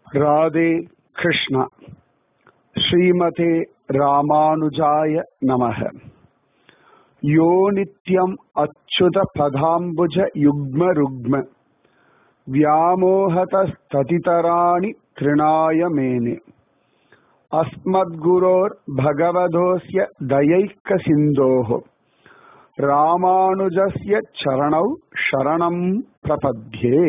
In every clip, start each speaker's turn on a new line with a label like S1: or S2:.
S1: ராதே கிருஷ்ணா ஸ்ரீமதே ராமானுஜாய நமக யோ நித்யம் அச்சுத பதாம்புஜ யுக்ம ருக்ம व्यामोहतस्ततितराणि तृणाय मेने अस्मद्गुरोर् भगवधोऽस्य दयैकसिन्धोः ராமானுஜஸ்ய சரணௌ சரணம் பிரபத்யே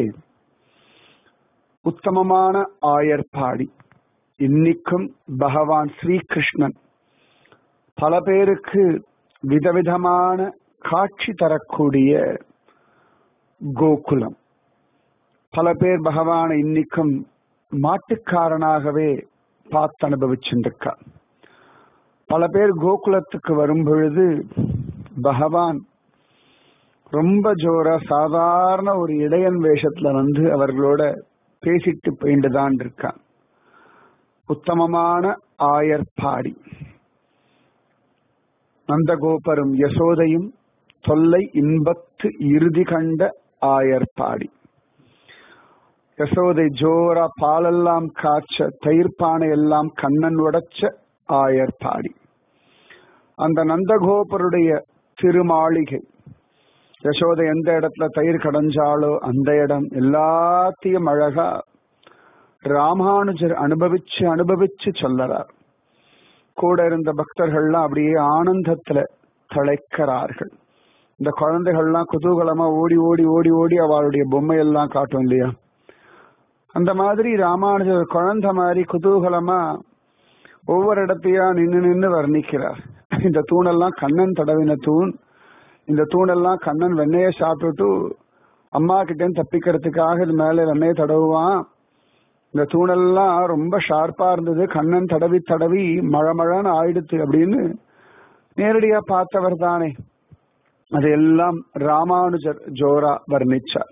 S1: உத்தமமான ஆயர்பாடி இன்னிக்கும் பகவான் ஸ்ரீகிருஷ்ணன் பல பேருக்கு விதவிதமான காட்சி தரக்கூடிய கோகுலம் பல பேர் பகவானை இன்னிக்கும் மாட்டுக்காரனாகவே பார்த்து அனுபவிச்சுருக்கா பல பேர் கோகுலத்துக்கு வரும் பொழுது பகவான் ரொம்ப ஜோரா சாதாரண ஒரு இடையன் வேஷத்துல வந்து அவர்களோட பேசிட்டு போயிட்டுதான் இருக்கான் உத்தமமான ஆயர்பாடி நந்தகோபரும் யசோதையும் தொல்லை இன்பத்து இறுதி கண்ட ஆயர்பாடி யசோதை ஜோரா பாலெல்லாம் காய்ச்ச தயிர்பானை எல்லாம் கண்ணன் உடைச்ச ஆயர்பாடி அந்த நந்தகோபருடைய திருமாளிகை யசோதை எந்த இடத்துல தயிர் கடைஞ்சாலோ அந்த இடம் எல்லாத்தையும் அழகா ராமானுஜர் அனுபவிச்சு அனுபவிச்சு சொல்லறார் கூட இருந்த பக்தர்கள்லாம் அப்படியே ஆனந்தத்துல தழைக்கிறார்கள் இந்த குழந்தைகள்லாம் குதூகலமா ஓடி ஓடி ஓடி ஓடி அவளுடைய பொம்மையெல்லாம் காட்டும் இல்லையா அந்த மாதிரி ராமானுஜர் குழந்தை மாதிரி குதூகலமா ஒவ்வொரு இடத்தையா நின்று நின்று வர்ணிக்கிறார் இந்த தூணெல்லாம் கண்ணன் தடவின தூண் இந்த தூணெல்லாம் கண்ணன் வெண்ணைய சாப்பிட்டுட்டு அம்மா கிட்டே தப்பிக்கிறதுக்காக இது மேல வெண்ணைய தடவுவான் இந்த தூணெல்லாம் ரொம்ப ஷார்ப்பா இருந்தது கண்ணன் தடவி தடவி மழை மழைன்னு ஆயிடுத்து அப்படின்னு நேரடியா பார்த்தவர் தானே அதையெல்லாம் ராமானுஜர் ஜோரா வர்ணிச்சார்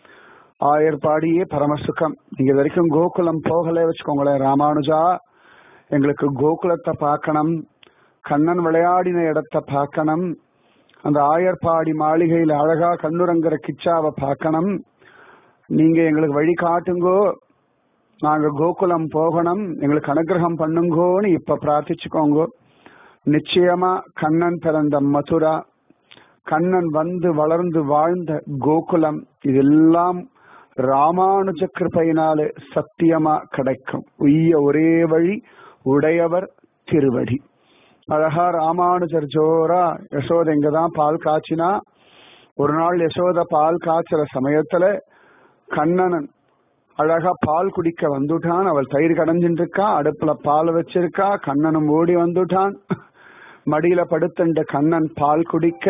S1: ஆயர்பாடியே பரமசுகம் நீங்க வரைக்கும் கோகுலம் போகல வச்சுக்கோங்களேன் ராமானுஜா எங்களுக்கு கோகுலத்தை பார்க்கணும் கண்ணன் விளையாடின இடத்தை பார்க்கணும் அந்த ஆயர்பாடி மாளிகையில் அழகா கண்ணுரங்குற கிச்சாவை பார்க்கணும் நீங்க எங்களுக்கு வழி காட்டுங்கோ நாங்க கோகுலம் போகணும் எங்களுக்கு அனுகிரகம் பண்ணுங்கோன்னு இப்ப பிரார்த்திச்சுக்கோங்க நிச்சயமா கண்ணன் பிறந்த மதுரா கண்ணன் வந்து வளர்ந்து வாழ்ந்த கோகுலம் இதெல்லாம் ராமானுஜ கிருப்பையினாலே சத்தியமா கிடைக்கும் உய்ய ஒரே வழி உடையவர் திருவடி அழகா ராமானுஜர் ஜோரா யசோத இங்கதான் பால் காய்ச்சினா ஒரு நாள் யசோத பால் காய்ச்சற சமயத்துல கண்ணனன் அழகா பால் குடிக்க வந்துட்டான் அவள் தயிர் கடைஞ்சிட்டு இருக்கா அடுப்புல பால் வச்சிருக்கா கண்ணனும் ஓடி வந்துட்டான் மடியில படுத்துண்ட கண்ணன் பால் குடிக்க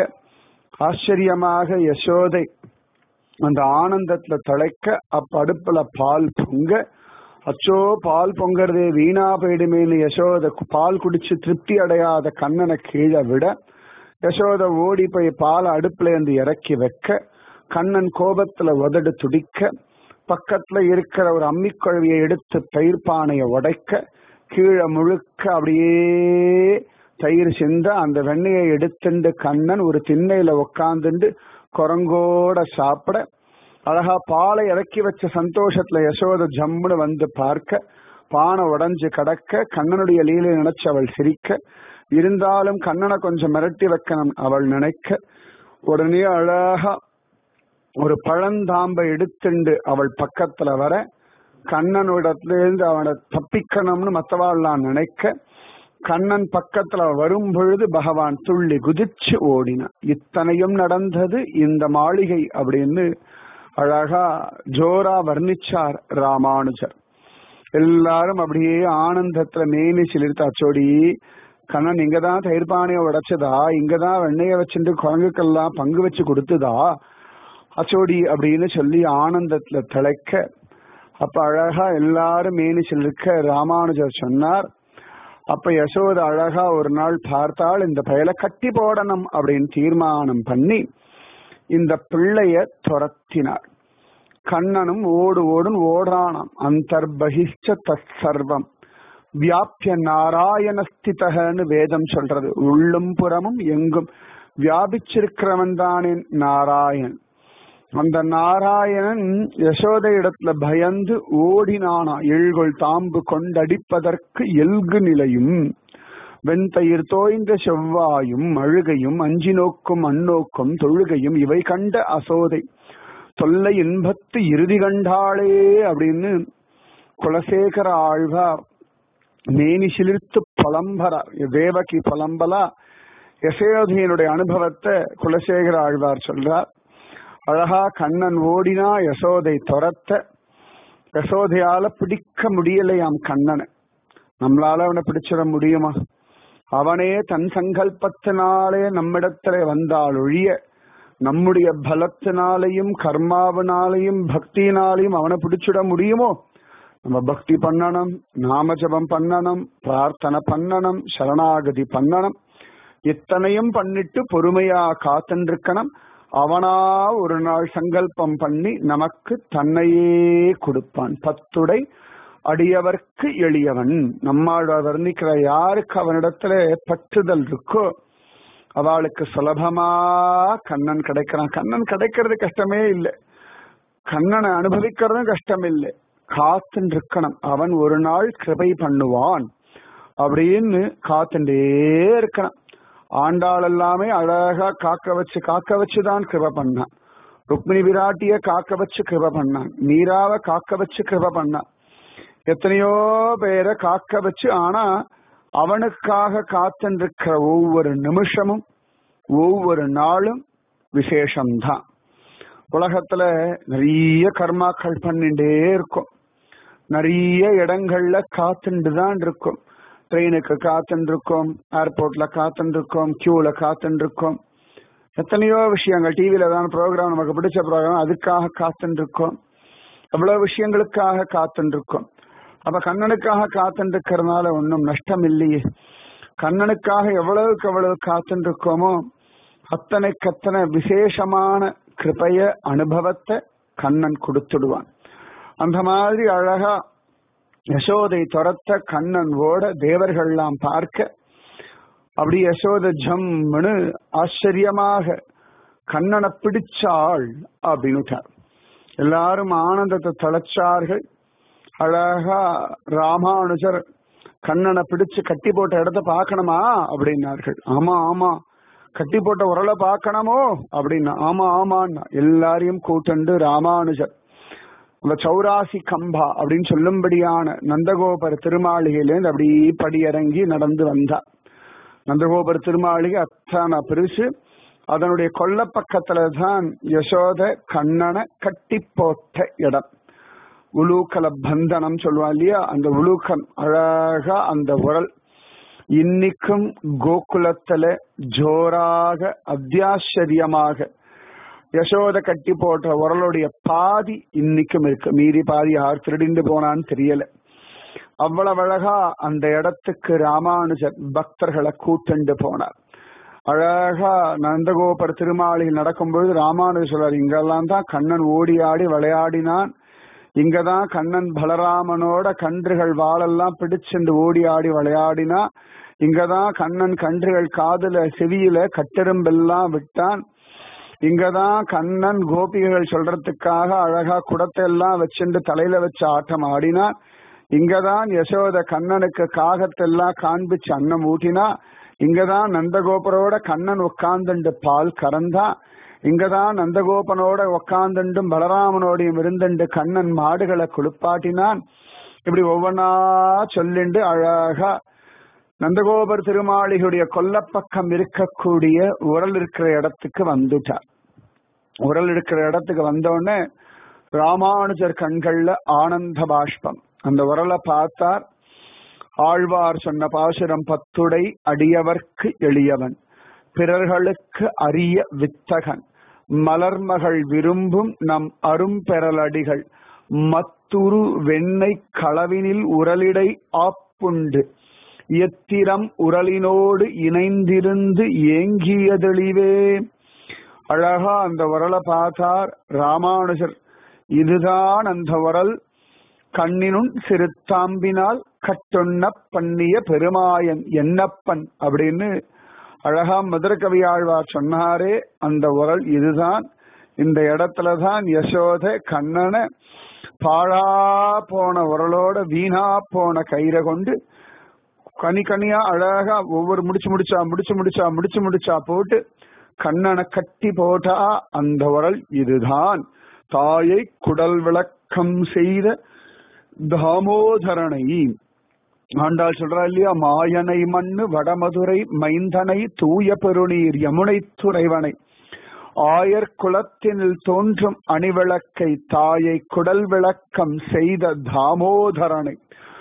S1: ஆச்சரியமாக யசோதை அந்த ஆனந்தத்துல தழைக்க அப்ப அடுப்புல பால் பொங்க அச்சோ பால் பொங்கறதே வீணா போயிடுமேனு யசோத பால் குடிச்சு திருப்தி அடையாத கண்ணனை கீழே விட யசோத ஓடி போய் பால் அடுப்புல இருந்து இறக்கி வைக்க கண்ணன் கோபத்துல உதடு துடிக்க பக்கத்துல இருக்கிற ஒரு அம்மிக்குழவியை எடுத்து தயிர் பானையை உடைக்க கீழே முழுக்க அப்படியே தயிர் சிந்த அந்த வெண்ணையை எடுத்துண்டு கண்ணன் ஒரு திண்ணையில உக்காந்துண்டு குரங்கோட சாப்பிட அழகா பாலை இறக்கி வச்ச சந்தோஷத்துல யசோத ஜம்முன்னு வந்து பார்க்க பானை உடஞ்சு கடக்க கண்ணனுடைய லீலை நினைச்சு அவள் சிரிக்க இருந்தாலும் கண்ணனை கொஞ்சம் மிரட்டி வைக்கணும் அவள் நினைக்க உடனே அழகா ஒரு பழந்தாம்பை எடுத்துண்டு அவள் பக்கத்துல வர கண்ணனிடத்துல இருந்து அவனை தப்பிக்கணும்னு மத்தவாள்லாம் நினைக்க கண்ணன் பக்கத்துல வரும் பொழுது பகவான் துள்ளி குதிச்சு ஓடினான் இத்தனையும் நடந்தது இந்த மாளிகை அப்படின்னு அழகா ஜோரா வர்ணிச்சார் ராமானுஜர் எல்லாரும் அப்படியே ஆனந்தத்துல மேனி சிலிர்த்து அச்சோடி கண்ணன் இங்கதான் தயிர்பானைய உடைச்சதா இங்கதான் வெண்ணைய வச்சுட்டு குரங்குக்கெல்லாம் பங்கு வச்சு கொடுத்துதா அச்சோடி அப்படின்னு சொல்லி ஆனந்தத்துல திளைக்க அப்ப அழகா எல்லாரும் மேனி சிலிருக்க ராமானுஜர் சொன்னார் அப்ப யசோத அழகா ஒரு நாள் பார்த்தால் இந்த பயலை கட்டி போடணும் அப்படின்னு தீர்மானம் பண்ணி இந்த பிள்ளைய துரத்தினார் கண்ணனும் ஓடு ஓடுன்னு ஓடுறானாம் அந்தர்பகிஷ்ட தற்சர்வம் வியாபிய நாராயணஸ்திதகன்னு வேதம் சொல்றது உள்ளும் புறமும் எங்கும் வியாபிச்சிருக்கிறவன் தானே நாராயண் அந்த நாராயணன் யசோத இடத்துல பயந்து ஓடினானா எழுகொள் தாம்பு கொண்டடிப்பதற்கு எல்கு நிலையும் வெண்தயிர் தோய்ந்த செவ்வாயும் அழுகையும் அஞ்சி நோக்கும் அந்நோக்கும் தொழுகையும் இவை கண்ட அசோதை தொல்லை இன்பத்து இறுதி கண்டாளே அப்படின்னு குலசேகர ஆழ்வார் மேனி சிலிர்த்து புலம்பரார் தேவகி புலம்பலா யசோதையனுடைய அனுபவத்தை குலசேகர ஆழ்வார் சொல்றார் அழகா கண்ணன் ஓடினா யசோதை துரத்த யசோதையால பிடிக்க முடியலையாம் கண்ணனை நம்மளால அவனை பிடிச்சிட முடியுமா அவனே தன் சங்கல்பத்தினாலே நம்மிடத்துல வந்தால் ஒழிய நம்முடைய பலத்தினாலையும் கர்மாவினாலையும் பக்தியினாலையும் அவனை பிடிச்சிட முடியுமோ நம்ம பக்தி பண்ணணும் நாம ஜபம் பண்ணணும் பிரார்த்தனை பண்ணணும் சரணாகதி பண்ணணும் இத்தனையும் பண்ணிட்டு பொறுமையா காத்துருக்கணும் அவனா ஒரு நாள் சங்கல்பம் பண்ணி நமக்கு தன்னையே கொடுப்பான் பத்துடை அடியவர்க்கு எளியவன் நம்மால் வர்ணிக்கிற யாருக்கு அவனிடத்துல பற்றுதல் இருக்கோ அவளுக்கு சுலபமா கண்ணன் கிடைக்கிறான் கண்ணன் கிடைக்கிறது கஷ்டமே இல்லை கண்ணனை அனுபவிக்கிறதும் கஷ்டம் இல்லை காத்துன்னு இருக்கணும் அவன் ஒரு நாள் கிருபை பண்ணுவான் அப்படின்னு காத்துட்டே இருக்கணும் ஆண்டாள் எல்லாமே அழகா காக்க வச்சு காக்க வச்சுதான் கிருப பண்ணான் ருக்மிணி விராட்டிய காக்க வச்சு கிருப பண்ணான் நீராவ காக்க வச்சு கிருப பண்ணான் எத்தனையோ பேரை காக்க வச்சு ஆனா அவனுக்காக காத்துருக்கிற ஒவ்வொரு நிமிஷமும் ஒவ்வொரு நாளும் விசேஷம்தான் உலகத்துல நிறைய கர்மாக்கள் பண்ணிட்டே இருக்கும் நிறைய இடங்கள்ல காத்துண்டு தான் இருக்கும் ட்ரெயினுக்கு காத்துட்டு இருக்கோம் ஏர்போர்ட்ல காத்துட்டு இருக்கோம் கியூல காத்துட்டு இருக்கோம் எத்தனையோ விஷயங்கள் டிவியில தான் ப்ரோக்ராம் நமக்கு பிடிச்ச ப்ரோக்ராம் அதுக்காக காத்துட்டு இருக்கோம் எவ்வளவு விஷயங்களுக்காக காத்துட்டு இருக்கோம் அப்ப கண்ணனுக்காக காத்துட்டு இருக்கிறதுனால ஒன்றும் நஷ்டம் இல்லையே கண்ணனுக்காக எவ்வளவுக்கு எவ்வளவு காத்துட்டு இருக்கோமோ அத்தனைக்கு அத்தனை விசேஷமான கிருபைய அனுபவத்தை கண்ணன் கொடுத்துடுவான் அந்த மாதிரி அழகா யசோதை துரத்த கண்ணன் ஓட தேவர்கள்லாம் பார்க்க அப்படி யசோத ஜம்னு ஆச்சரியமாக கண்ணனை பிடிச்சாள் அப்படின்னுட்டார் எல்லாரும் ஆனந்தத்தை தளச்சார்கள் அழகா ராமானுஜர் கண்ணனை பிடிச்சு கட்டி போட்ட இடத்த பார்க்கணுமா அப்படின்னார்கள் ஆமா ஆமா கட்டி போட்ட உரலை பார்க்கணுமோ அப்படின்னா ஆமா ஆமான்னா எல்லாரையும் கூட்டண்டு ராமானுஜர் அந்த சௌராசி கம்பா அப்படின்னு சொல்லும்படியான நந்தகோபுர திருமாளிகையிலேருந்து அப்படி படியிறங்கி நடந்து வந்தா நந்தகோபுர திருமாளிகை அத்தான பெருசு அதனுடைய கொல்ல பக்கத்துல தான் யசோத கண்ணனை கட்டி போட்ட இடம் உலூக்கல பந்தனம் சொல்லுவா இல்லையா அந்த உலூக்கம் அழகா அந்த உரல் இன்னைக்கும் கோகுலத்துல ஜோராக அத்தியாச்சரியமாக யசோத கட்டி போட்ட உரலுடைய பாதி இன்னைக்கும் இருக்கு மீறி பாதி யார் திருடிந்து போனான்னு தெரியல அவ்வளவு அழகா அந்த இடத்துக்கு ராமானுஜர் பக்தர்களை கூட்டுண்டு போனார் அழகா நந்தகோபுர திருமாளில் நடக்கும்பொழுது ராமானுஜர் சொல்றார் இங்கெல்லாம் தான் கண்ணன் ஓடி ஆடி விளையாடினான் இங்கதான் கண்ணன் பலராமனோட கன்றுகள் வாழெல்லாம் பிடிச்சுண்டு ஓடி ஆடி விளையாடினா இங்கதான் கண்ணன் கன்றுகள் காதுல செவியில கட்டெரும்பெல்லாம் விட்டான் இங்கதான் கண்ணன் கோபிகைகள் சொல்றதுக்காக அழகா குடத்தை எல்லாம் வச்சுண்டு தலையில வச்சு ஆட்டம் ஆடினான் இங்கதான் யசோத கண்ணனுக்கு காகத்தெல்லாம் காண்பிச்சு அன்னம் ஊட்டினா இங்கதான் நந்தகோபரோட கண்ணன் உட்கார்ந்துண்டு பால் கறந்தான் இங்கதான் நந்தகோபனோட உக்காந்துண்டும் பலராமனோடையும் இருந்துண்டு கண்ணன் மாடுகளை குளிப்பாட்டினான் இப்படி ஒவ்வொன்னா சொல்லிண்டு அழகா நந்தகோபர் திருமாளிகளுடைய கொல்லப்பக்கம் இருக்கக்கூடிய உரல் இருக்கிற இடத்துக்கு வந்துட்டார் உரல் இருக்கிற இடத்துக்கு வந்தோடனே ராமானுஜர் கண்கள்ல ஆனந்த பாஷ்பம் அந்த உரலை பார்த்தார் ஆழ்வார் சொன்ன பாசுரம் பத்துடை அடியவர்க்கு எளியவன் பிறர்களுக்கு அரிய வித்தகன் மலர்மகள் விரும்பும் நம் அரும்பெறலடிகள் மத்துரு வெண்ணை களவினில் உரலிடை ஆப்புண்டு எத்திரம் உரலினோடு இணைந்திருந்து ஏங்கியதெளிவே அழகா அந்த உரலை பார்த்தார் ராமானுஜர் இதுதான் அந்த உரல் கண்ணினும் சிறுத்தாம்பினால் கட்டொன்ன பண்ணிய பெருமாயன் என்னப்பன் அப்படின்னு அழகா மதுர கவியாழ்வார் சொன்னாரே அந்த உரல் இதுதான் இந்த இடத்துலதான் யசோத கண்ணனை பாழா போன உரலோட வீணா போன கயிறை கொண்டு கனி கனியா அழகா ஒவ்வொரு முடிச்சு முடிச்சா முடிச்சு முடிச்சா முடிச்சு முடிச்சா போட்டு கண்ணனை கட்டி போட்டா அந்த உரல் இதுதான் தாயை குடல் விளக்கம் செய்த தாமோதரனை ஆண்டாள் சொல்றா இல்லையா மாயனை மண்ணு வடமதுரை மைந்தனை தூய பெருநீர் யமுனை துறைவனை ஆயர் குலத்தினில் தோன்றும் அணிவிளக்கை தாயை குடல் விளக்கம் செய்த தாமோதரனை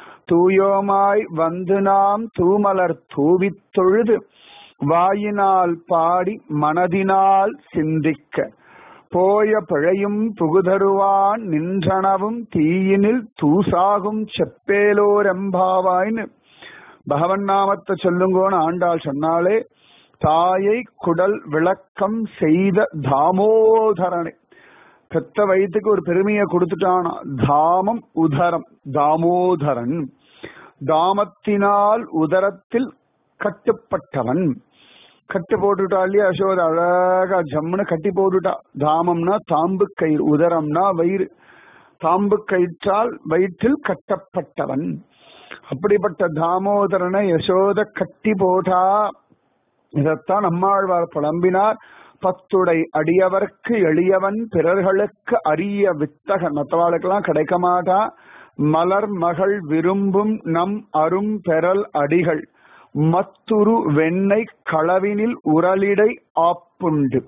S1: தூயோமாய் வந்து நாம் தூமலர் தூவித் தொழுது வாயினால் பாடி மனதினால் சிந்திக்க போய பிழையும் புகுதருவான் நின்றனவும் தீயினில் தூசாகும் செப்பேலோரெம்பாவாய்னு பகவன் நாமத்தை சொல்லுங்கோன்னு ஆண்டாள் சொன்னாலே தாயை குடல் விளக்கம் செய்த தாமோதரனை பெத்த வயிற்றுக்கு ஒரு பெருமையை கொடுத்துட்டானா தாமம் உதரம் தாமோதரன் தாமத்தினால் உதரத்தில் கட்டுப்பட்டவன் கட்டு போட்டுட்டா இல்லையா யசோத அழகா ஜம்முன்னு கட்டி போட்டுட்டா தாமம்னா தாம்பு கயிறு உதரம்னா வயிறு தாம்பு கயிற்றால் வயிற்றில் கட்டப்பட்டவன் அப்படிப்பட்ட தாமோதரனை யசோத கட்டி போட்டா இதத்தான் நம்மாழ்வார் புலம்பினார் பத்துடை அடியவர்க்கு எளியவன் பிறர்களுக்கு அரிய வித்தகன் மற்றவாளுக்கெல்லாம் கிடைக்க மாட்டா மலர் மகள் விரும்பும் நம் அரும் பெறல் அடிகள் மத்துரு வெண்ணை களவினில் உரலிடை ஆப்புண்டு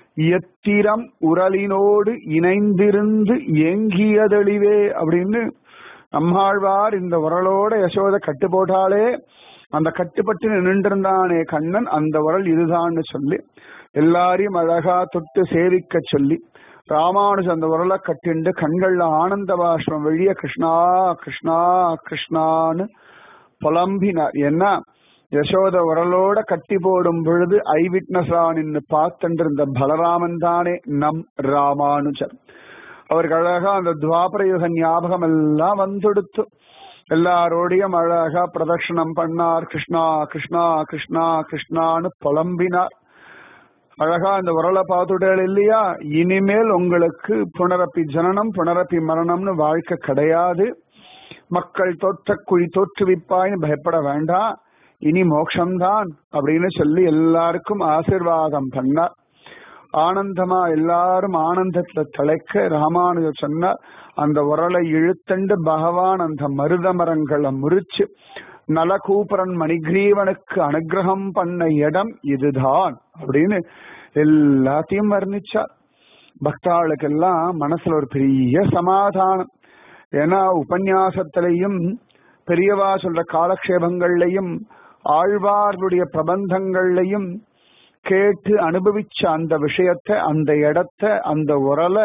S1: எத்திரம் உரலினோடு இணைந்திருந்து ஏங்கியதெளிவே அப்படின்னு நம்மாழ்வார் இந்த உரலோட யசோத கட்டு போட்டாலே அந்த கட்டுப்பட்டு நின்றிருந்தானே கண்ணன் அந்த உரல் இதுதான்னு சொல்லி எல்லாரையும் அழகா தொட்டு சேவிக்க சொல்லி ராமானுஜ அந்த உரலை கட்டிண்டு கண்கள்ல ஆனந்த பாஷ்பம் வெளிய கிருஷ்ணா கிருஷ்ணா கிருஷ்ணான்னு புலம்பினார் என்ன யசோத உரலோட கட்டி போடும் பொழுது ஐ விட்னஸா நின்று பார்த்துருந்த பலராமன் தானே நம் ராமானுஜர் அவருக்கு அழகா அந்த துவாபர யுக ஞாபகம் எல்லாம் வந்துடுத்து எல்லாரோடையும் அழகா பிரதட்சணம் பண்ணார் கிருஷ்ணா கிருஷ்ணா கிருஷ்ணா கிருஷ்ணான்னு புலம்பினார் அழகா அந்த உரலை பார்த்துட்டேன் இல்லையா இனிமேல் உங்களுக்கு புனரப்பி ஜனனம் புனரப்பி மரணம்னு வாழ்க்கை கிடையாது மக்கள் தோற்ற குழி தோற்றுவிப்பாய்னு பயப்பட வேண்டாம் இனி மோட்சம்தான் அப்படின்னு சொல்லி எல்லாருக்கும் ஆசிர்வாதம் பண்ணார் ஆனந்தமா எல்லாரும் ஆனந்தத்துல தலைக்க ராமானுஜர் சொன்னார் அந்த உரலை இழுத்தண்டு பகவான் அந்த மருத மரங்களை முறிச்சு நலகூபரன் மணிகிரீவனுக்கு அனுகிரகம் பண்ண இடம் இதுதான் அப்படின்னு எல்லாத்தையும் வர்ணிச்சார் பக்தாளுக்கெல்லாம் மனசுல ஒரு பெரிய சமாதானம் ஏன்னா உபன்யாசத்திலையும் பெரியவா சொல்ற காலக்ஷேபங்கள்லையும் ஆழ்வார்களுடைய பிரபந்தங்கள்லையும் கேட்டு அனுபவிச்ச அந்த விஷயத்த அந்த இடத்த அந்த உரலை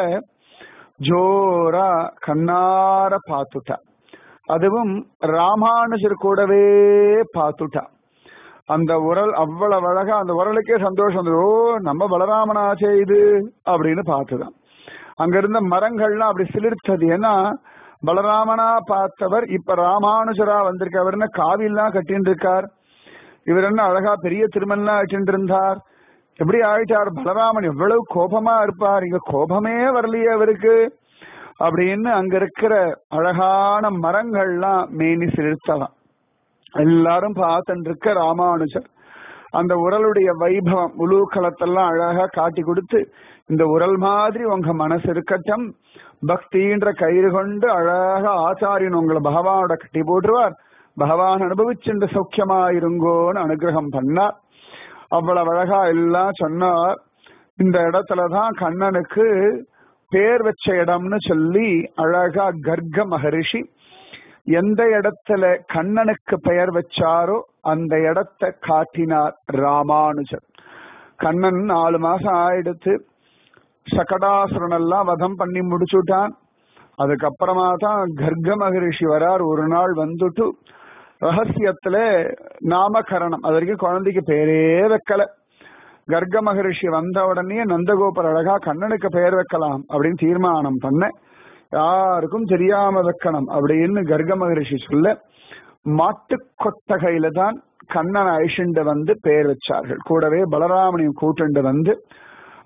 S1: ஜோரா கண்ணார பார்த்துட்டா அதுவும் ராமானுஜர் கூடவே பார்த்துட்டா அந்த உரல் அவ்வளவு அழகா அந்த உரலுக்கே சந்தோஷம் வந்தது ஓ நம்ம பலராமனாச்சே இது அப்படின்னு பார்த்துதான் அங்க இருந்த மரங்கள்லாம் அப்படி சிலிர்த்தது ஏன்னா பலராமனா பார்த்தவர் இப்ப ராமானுஜரா வந்திருக்கவர்னு காவிலாம் கட்டின்னு இருக்கார் இவர் என்ன அழகா பெரிய திருமல்லாம் வச்சுட்டு இருந்தார் எப்படி ஆயிட்டார் பலராமன் எவ்வளவு கோபமா இருப்பார் இங்க கோபமே வரலையே அவருக்கு அப்படின்னு அங்க இருக்கிற அழகான மரங்கள்லாம் மேனி சிலிர்த்தலாம் எல்லாரும் பார்த்துட்டு இருக்க ராமானுஜர் அந்த உரலுடைய வைபவம் உலூக்கலத்தெல்லாம் அழகா காட்டி கொடுத்து இந்த உரல் மாதிரி உங்க மனசு இருக்கட்டும் பக்தின்ற கயிறு கொண்டு அழகா ஆச்சாரியன் உங்களை பகவானோட கட்டி போட்டுருவார் பகவான் அனுபவிச்சுண்டு சௌக்கியமா இருங்கோன்னு அனுகிரகம் பண்ணார் அவ்வளவு அழகா எல்லாம் சொன்னார் இந்த இடத்துலதான் கண்ணனுக்கு பேர் வச்ச இடம்னு சொல்லி அழகா கர்க்க மகரிஷி எந்த இடத்துல கண்ணனுக்கு பெயர் வச்சாரோ அந்த இடத்தை காட்டினார் ராமானுஜர் கண்ணன் நாலு மாசம் ஆயிடுத்து சகடாசுரன் எல்லாம் வதம் பண்ணி முடிச்சுட்டான் அதுக்கப்புறமா தான் கர்க்க மகரிஷி வரார் ஒரு நாள் வந்துட்டு ரகசியத்துல நாமகரணம் அது வரைக்கும் குழந்தைக்கு பேரே வைக்கல கர்க்க மகரிஷி வந்த உடனே நந்தகோபர் அழகா கண்ணனுக்கு பெயர் வைக்கலாம் அப்படின்னு தீர்மானம் பண்ண யாருக்கும் தெரியாம வைக்கணும் அப்படின்னு கர்க்க மகரிஷி சொல்ல மாட்டு கொட்டகையில தான் கண்ணன் ஐஷண்டு வந்து பெயர் வச்சார்கள் கூடவே பலராமனையும் கூட்டுண்டு வந்து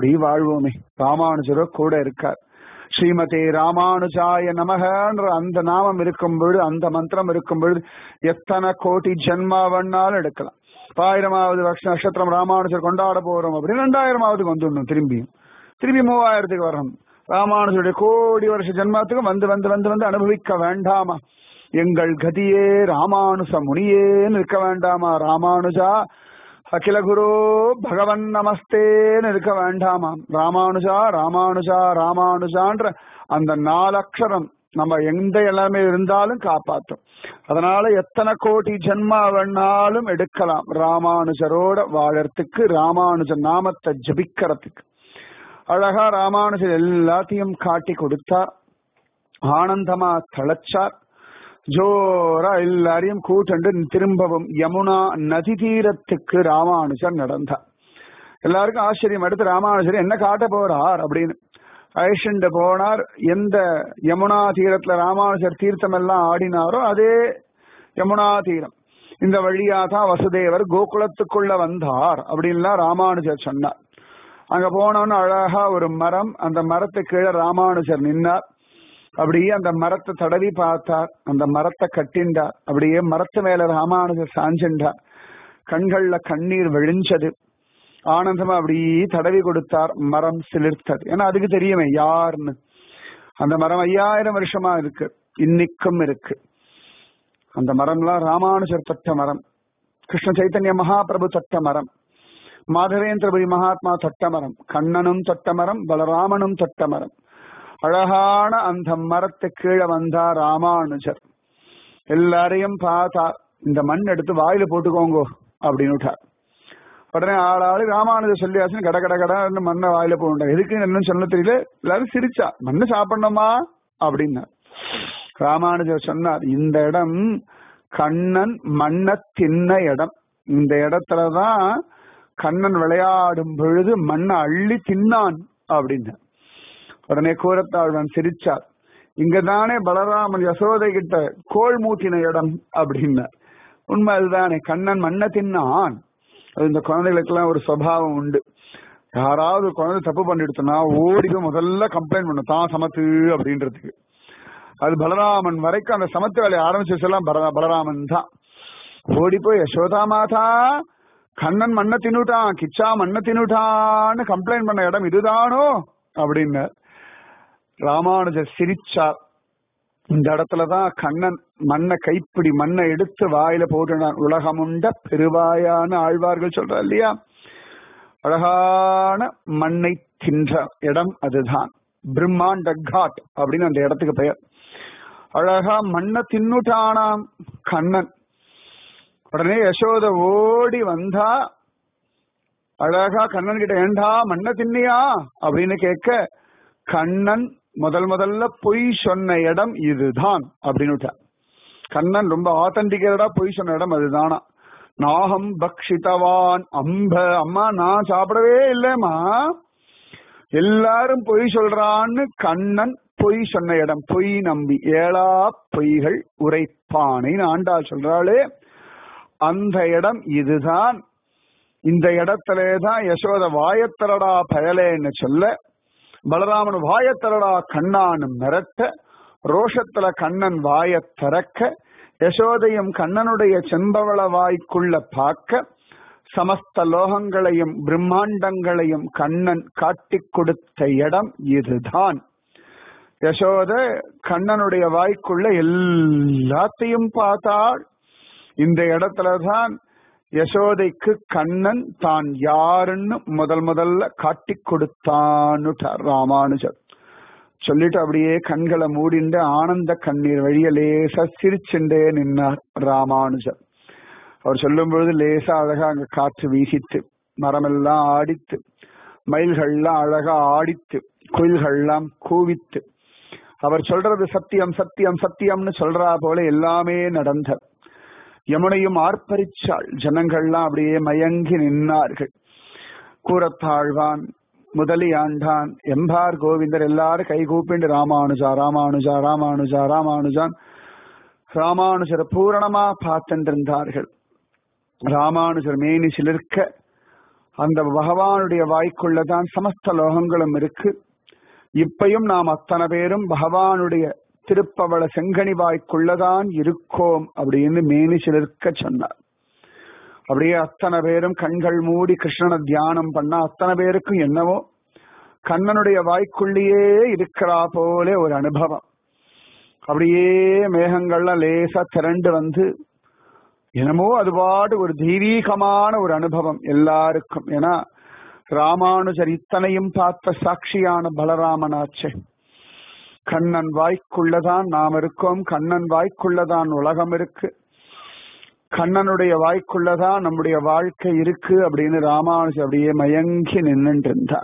S1: அப்படி வாழ்வோமே ராமானுஜரோ கூட இருக்கார் ஸ்ரீமதே ராமானுஜாய நமகன்ற அந்த நாமம் இருக்கும் பொழுது அந்த மந்திரம் இருக்கும் பொழுது எத்தனை கோடி ஜென்மா வேணாலும் எடுக்கலாம் ஆயிரமாவது வருஷ நட்சத்திரம் ராமானுஜர் கொண்டாட போறோம் அப்படின்னு ரெண்டாயிரமாவதுக்கு வந்துடணும் திரும்பியும் திரும்பி மூவாயிரத்துக்கு வரணும் ராமானுஜருடைய கோடி வருஷ ஜென்மத்துக்கு வந்து வந்து வந்து வந்து அனுபவிக்க வேண்டாமா எங்கள் கதியே ராமானுச முனியேன்னு இருக்க வேண்டாமா ராமானுஜா அகில குரு பகவன் நமஸ்தேன்னு இருக்க வேண்டாமா ராமானுஜா ராமானுஜா ராமானுஜான்ற அந்த நாலக்ஷரம் நம்ம எந்த எல்லாமே இருந்தாலும் காப்பாற்றும் அதனால எத்தனை கோடி ஜென்மா வேணாலும் எடுக்கலாம் ராமானுஜரோட வாழறதுக்கு ராமானுஜ நாமத்தை ஜபிக்கிறதுக்கு அழகா ராமானுஜர் எல்லாத்தையும் காட்டி கொடுத்தார் ஆனந்தமா தளச்சார் ஜோரா எல்லாரையும் கூட்டண்டு திரும்பவும் யமுனா நதி தீரத்துக்கு ராமானுஜர் நடந்தார் எல்லாருக்கும் ஆச்சரியம் அடுத்து ராமானுஜர் என்ன காட்ட போறார் அப்படின்னு ஐஷண்டு போனார் எந்த யமுனா தீரத்துல ராமானுஜர் தீர்த்தம் எல்லாம் ஆடினாரோ அதே யமுனா தீரம் இந்த வழியா தான் வசுதேவர் கோகுலத்துக்குள்ள வந்தார் அப்படின்லாம் ராமானுஜர் சொன்னார் அங்க போனோன்னு அழகா ஒரு மரம் அந்த மரத்து கீழே ராமானுஜர் நின்னார் அப்படியே அந்த மரத்தை தடவி பார்த்தார் அந்த மரத்தை கட்டிண்டார் அப்படியே மரத்து மேல ராமானுஜர் சாஞ்சின்றார் கண்கள்ல கண்ணீர் விழிஞ்சது ஆனந்தமா அப்படியே தடவி கொடுத்தார் மரம் சிலிர்த்தது ஏன்னா அதுக்கு தெரியுமே யாருன்னு அந்த மரம் ஐயாயிரம் வருஷமா இருக்கு இன்னைக்கும் இருக்கு அந்த மரம்லாம் ராமானுஜர் தொட்ட மரம் கிருஷ்ண சைத்தன்ய மகாபிரபு தொட்ட மரம் மாதவேந்திரபுரி மகாத்மா தொட்ட மரம் கண்ணனும் தொட்ட மரம் பலராமனும் தொட்ட மரம் அழகான அந்த மரத்து கீழே வந்தா ராமானுஜர் எல்லாரையும் பார்த்தா இந்த மண் எடுத்து வாயில போட்டுக்கோங்கோ அப்படின்னு விட்டார் உடனே ஆளாளு ராமானுஜர் சொல்லியாச்சுன்னு கட கட கடன்னு மண்ணை வாயில போண்டா எதுக்கு என்னன்னு சொல்ல தெரியல எல்லாரும் சிரிச்சா மண்ணு சாப்பிடணுமா அப்படின்னா ராமானுஜர் சொன்னார் இந்த இடம் கண்ணன் மண்ண தின்ன இடம் இந்த இடத்துலதான் கண்ணன் விளையாடும் பொழுது மண்ணை அள்ளி தின்னான் அப்படின்னு உடனே கூரத்தாழ்வன் சிரிச்சார் இங்கதானே பலராமன் யசோதை கிட்ட கோள் மூட்டின இடம் அப்படின்னார் உண்மை அதுதானே கண்ணன் மண்ணை தின்னான் அது இந்த குழந்தைகளுக்கெல்லாம் ஒரு சுவாவம் உண்டு யாராவது குழந்தை தப்பு பண்ணிடுச்சுன்னா ஓடி போய் முதல்ல கம்ப்ளைண்ட் பண்ணும் தான் சமத்து அப்படின்றதுக்கு அது பலராமன் வரைக்கும் அந்த சமத்து வேலையை ஆரம்பிச்சதெல்லாம் பலராமன் தான் ஓடி போய் யசோதா மாதா கண்ணன் மண்ணை தின்னுட்டான் கிச்சா மண்ணை தின்னுட்டான்னு கம்ப்ளைண்ட் பண்ண இடம் இதுதானோ அப்படின்னு ராமானுஜர் சிரிச்சார் இந்த இடத்துலதான் கண்ணன் மண்ணை கைப்பிடி மண்ணை எடுத்து வாயில போட்டுனான் உலகமுண்ட பெருவாயான ஆழ்வார்கள் சொல்ற இல்லையா அழகான மண்ணை தின்ற இடம் அதுதான் பிரம்மாண்ட காட் அப்படின்னு அந்த இடத்துக்கு பெயர் அழகா மண்ணை தின்னுட்டானாம் கண்ணன் உடனே யசோத ஓடி வந்தா அழகா கண்ணன் கிட்ட ஏண்டா மண்ணை தின்னியா அப்படின்னு கேட்க கண்ணன் முதல் முதல்ல பொய் சொன்ன இடம் இதுதான் அப்படின்னு கண்ணன் ரொம்ப ஆத்தன்டிகேட்டடா பொய் சொன்ன இடம் அதுதானா நாகம் பக்ஷிதவான் அம்ப அம்மா நான் சாப்பிடவே இல்லைம்மா எல்லாரும் பொய் சொல்றான்னு கண்ணன் பொய் சொன்ன இடம் பொய் நம்பி ஏழா பொய்கள் உரைப்பானைன்னு ஆண்டாள் சொல்றாளே அந்த இடம் இதுதான் இந்த இடத்திலேதான் யசோத வாயத்தரடா பயலேன்னு சொல்ல பலராமன் வாயத்தரடா கண்ணான்னு மிரட்ட ரோஷத்துல கண்ணன் வாய திறக்க யசோதையும் கண்ணனுடைய செம்பவள வாய்க்குள்ள பார்க்க சமஸ்த லோகங்களையும் பிரம்மாண்டங்களையும் கண்ணன் காட்டிக் கொடுத்த இடம் இதுதான் யசோத கண்ணனுடைய வாய்க்குள்ள எல்லாத்தையும் பார்த்தாள் இந்த இடத்துலதான் யசோதைக்கு கண்ணன் தான் யாருன்னு முதல் முதல்ல காட்டி கொடுத்தான்னுட்டார் ராமானுஜர் சொல்லிட்டு அப்படியே கண்களை மூடிண்டு ஆனந்த கண்ணீர் வழிய லேசா சிரிச்சுண்டே நின்னார் ராமானுஜர் அவர் சொல்லும் பொழுது லேசா அழகா அங்க காற்று வீசித்து மரமெல்லாம் ஆடித்து மயில்கள்லாம் அழகா ஆடித்து குயில்கள்லாம் கூவித்து அவர் சொல்றது சத்தியம் சத்தியம் சத்தியம்னு சொல்றா போல எல்லாமே நடந்தது யமுனையும் ஆர்ப்பரிச்சாள் ஜனங்கள்லாம் அப்படியே மயங்கி நின்னார்கள் கூரத்தாழ்வான் முதலியாண்டான் எம்பார் கோவிந்தர் எல்லாரும் கை கூப்பிண்டு ராமானுஜா ராமானுஜா ராமானுஜா ராமானுஜான் ராமானுஜரை பூரணமா பார்த்துட்டு இருந்தார்கள் ராமானுஜர் மேனி சிலிர்க்க அந்த பகவானுடைய வாய்க்குள்ளதான் சமஸ்த லோகங்களும் இருக்கு இப்பையும் நாம் அத்தனை பேரும் பகவானுடைய திருப்பவள செங்கனி வாய்க்குள்ளதான் இருக்கோம் அப்படின்னு மேனி சிலிர்க்க சொன்னார் அப்படியே அத்தனை பேரும் கண்கள் மூடி கிருஷ்ணனை தியானம் பண்ணா அத்தனை பேருக்கும் என்னவோ கண்ணனுடைய வாய்க்குள்ளேயே இருக்கிறா போல ஒரு அனுபவம் அப்படியே மேகங்கள்லாம் லேசா திரண்டு வந்து என்னமோ அது பாடு ஒரு தெய்வீகமான ஒரு அனுபவம் எல்லாருக்கும் ஏன்னா ராமானுஜர் இத்தனையும் பார்த்த சாட்சியான பலராமனாச்சே கண்ணன் வாய்க்குள்ளதான் நாம் இருக்கோம் கண்ணன் வாய்க்குள்ளதான் உலகம் இருக்கு கண்ணனுடைய வாய்க்குள்ளதான் நம்முடைய வாழ்க்கை இருக்கு அப்படின்னு ராமானுஜர் அப்படியே மயங்கி நின்றுட்டு இருந்தார்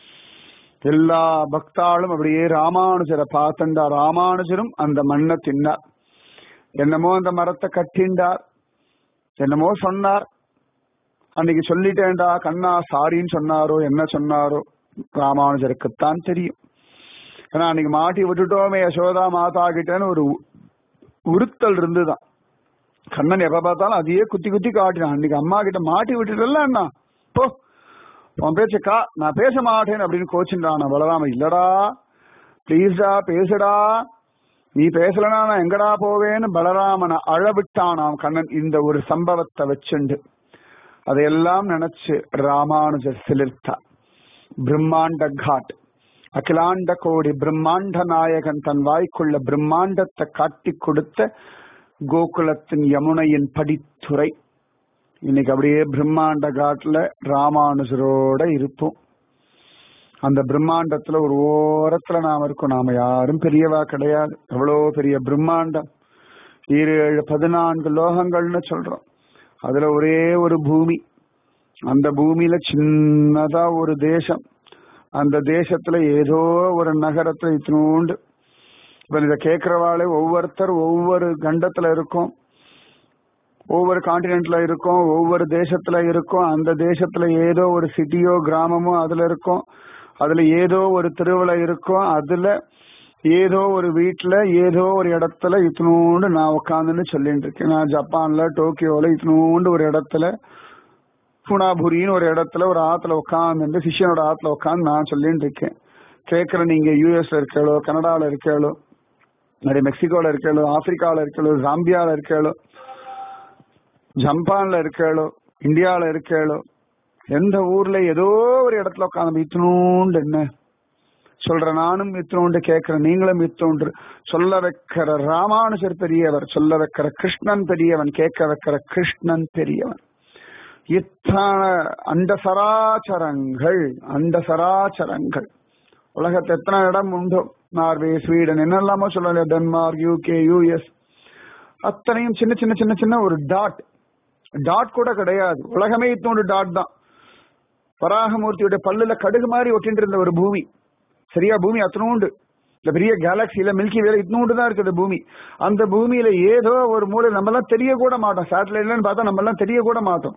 S1: எல்லா பக்தாளும் அப்படியே ராமானுஜரை பார்த்துண்டா ராமானுஜரும் அந்த மண்ணை தின்னார் என்னமோ அந்த மரத்தை கட்டிண்டார் என்னமோ சொன்னார் அன்னைக்கு சொல்லிட்டேன்டா கண்ணா சாரின்னு சொன்னாரோ என்ன சொன்னாரோ ராமானுஜருக்குத்தான் தெரியும் ஏன்னா அன்னைக்கு மாட்டி விட்டுட்டோமே யசோதா மாதா கிட்டன்னு ஒரு உறுத்தல் இருந்துதான் கண்ணன் எப்ப பார்த்தாலும் அதையே குத்தி குத்தி காட்டினான் அன்னைக்கு அம்மா கிட்ட மாட்டி விட்டுட்டல அண்ணா போ உன் பேச்ச கா நான் பேச மாட்டேன் அப்படின்னு கோச்சுட்டான் பலராம இல்லடா ப்ளீஸ்டா பேசுடா நீ பேசலனா நான் எங்கடா போவேன்னு பலராமனை அழவிட்டானாம் கண்ணன் இந்த ஒரு சம்பவத்தை வச்சுண்டு அதையெல்லாம் நினைச்சு ராமானுஜர் சிலிர்த்தா பிரம்மாண்ட காட் அகிலாண்ட கோடி பிரம்மாண்ட நாயகன் தன் வாய்க்குள்ள பிரம்மாண்டத்தை காட்டி கொடுத்த கோகுலத்தின் யமுனையின் படித்துறை இன்னைக்கு அப்படியே பிரம்மாண்ட காட்டுல ராமானுஜரோட இருப்போம் அந்த பிரம்மாண்டத்துல ஒரு ஓரத்துல நாம இருக்கோம் நாம யாரும் பெரியவா கிடையாது எவ்வளோ பெரிய பிரம்மாண்டம் ஏழு பதினான்கு லோகங்கள்னு சொல்றோம் அதுல ஒரே ஒரு பூமி அந்த பூமியில சின்னதா ஒரு தேசம் அந்த தேசத்துல ஏதோ ஒரு நகரத்துல இத்தினோண்டு இப்ப இதை கேட்கிறவாளே ஒவ்வொருத்தர் ஒவ்வொரு கண்டத்துல இருக்கும் ஒவ்வொரு காண்டினென்ட்ல இருக்கும் ஒவ்வொரு தேசத்துல இருக்கும் அந்த தேசத்துல ஏதோ ஒரு சிட்டியோ கிராமமோ அதுல இருக்கும் அதுல ஏதோ ஒரு திருவிழா இருக்கும் அதுல ஏதோ ஒரு வீட்டுல ஏதோ ஒரு இடத்துல இத்தினோண்டு நான் உட்காந்துன்னு சொல்லிட்டு இருக்கேன் நான் ஜப்பான்ல டோக்கியோல இத்தினோண்டு ஒரு இடத்துல புனாபுரின்னு ஒரு இடத்துல ஒரு ஆத்துல உட்காந்து சிஷியனோட ஆத்துல உட்காந்து நான் சொல்லிட்டு இருக்கேன் கேட்கிற நீங்க யூஎஸ்ல இருக்களோ கனடால இருக்களோ நிறைய மெக்சிகோல இருக்களோ ஆப்பிரிக்கால இருக்களோ ஜாம்பியால இருக்களோ ஜப்பான்ல இருக்களோ இந்தியால இருக்களோ எந்த ஊர்ல ஏதோ ஒரு இடத்துல உட்காந்து இத்தினோண்டு என்ன சொல்ற நானும் இத்தினோண்டு கேட்கிற நீங்களும் இத்தோன்று சொல்ல வைக்கிற ராமானுஜர் பெரியவர் சொல்ல வைக்கிற கிருஷ்ணன் பெரியவன் கேட்க வைக்கிற கிருஷ்ணன் பெரியவன் இத்தனை அண்ட சராச்சரங்கள் அண்ட சராச்சரங்கள் உலகத்து எத்தனை இடம் உண்டோ நார்வே ஸ்வீடன் என்னெல்லாமோ சொல்லல டென்மார்க் யூகே யூஎஸ் அத்தனையும் சின்ன சின்ன சின்ன சின்ன ஒரு டாட் டாட் கூட கிடையாது உலகமே இத்தோண்டு டாட் தான் வராகமூர்த்தியுடைய பல்லுல கடுகு மாதிரி ஒட்டிட்டு இருந்த ஒரு பூமி சரியா பூமி அத்தனோண்டு இந்த பெரிய கேலக்சியில மில்கி வேலை இத்தனோண்டு தான் இருக்குது பூமி அந்த பூமியில ஏதோ ஒரு மூலை நம்ம எல்லாம் தெரிய கூட மாட்டோம் சேட்டலைட்லன்னு பார்த்தா நம்ம எல்லாம் தெரிய கூட மாட்டோம்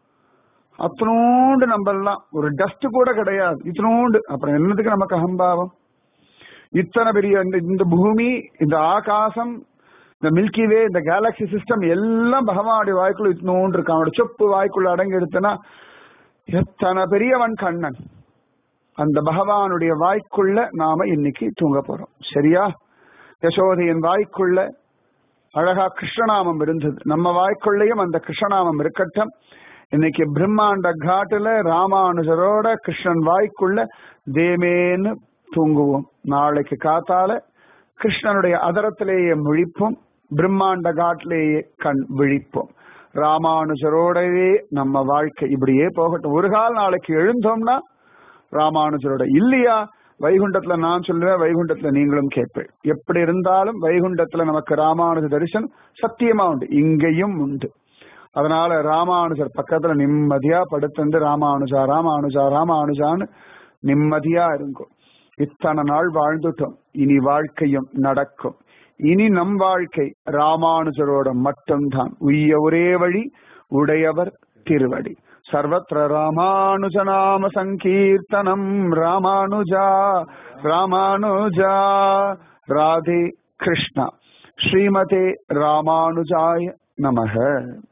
S1: அத்தனோண்டு நம்ம எல்லாம் ஒரு டஸ்ட் கூட கிடையாது இத்தனோண்டு அப்புறம் என்னதுக்கு நமக்கு அகம்பாவம் இத்தனை பெரிய இந்த இந்த பூமி இந்த ஆகாசம் இந்த மில்கி வே இந்த கேலக்சி சிஸ்டம் எல்லாம் பகவானுடைய வாய்க்குள்ள இத்தனோண்டு இருக்கு அவனோட சொப்பு வாய்க்குள்ள அடங்கி எடுத்தனா எத்தனை பெரியவன் கண்ணன் அந்த பகவானுடைய வாய்க்குள்ள நாம இன்னைக்கு தூங்க போறோம் சரியா யசோதையின் வாய்க்குள்ள அழகா கிருஷ்ணநாமம் இருந்தது நம்ம வாய்க்குள்ளேயும் அந்த கிருஷ்ணநாமம் இருக்கட்டும் இன்னைக்கு பிரம்மாண்ட காட்டுல ராமானுஜரோட கிருஷ்ணன் வாய்க்குள்ள தேமேன்னு தூங்குவோம் நாளைக்கு காத்தால கிருஷ்ணனுடைய அதரத்திலேயே முழிப்போம் பிரம்மாண்ட காட்டிலேயே கண் விழிப்போம் ராமானுஜரோடவே நம்ம வாழ்க்கை இப்படியே போகட்டும் ஒரு கால் நாளைக்கு எழுந்தோம்னா ராமானுஜரோட இல்லையா வைகுண்டத்துல நான் சொல்லுவேன் வைகுண்டத்துல நீங்களும் கேட்பேன் எப்படி இருந்தாலும் வைகுண்டத்துல நமக்கு ராமானுஜ தரிசனம் சத்தியமா உண்டு இங்கேயும் உண்டு அதனால ராமானுஜர் பக்கத்துல நிம்மதியா படுத்துந்து ராமானுஜா ராமானுஜா ராமானுஜான்னு நிம்மதியா இருக்கும் இத்தனை நாள் வாழ்ந்துட்டோம் இனி வாழ்க்கையும் நடக்கும் இனி நம் வாழ்க்கை ராமானுஜரோட மட்டும்தான் உய்ய ஒரே வழி உடையவர் திருவடி சர்வத்திர ராமானுஜநாம சங்கீர்த்தனம் ராமானுஜா ராமானுஜா ராதே கிருஷ்ணா ஸ்ரீமதே ராமானுஜாய நமக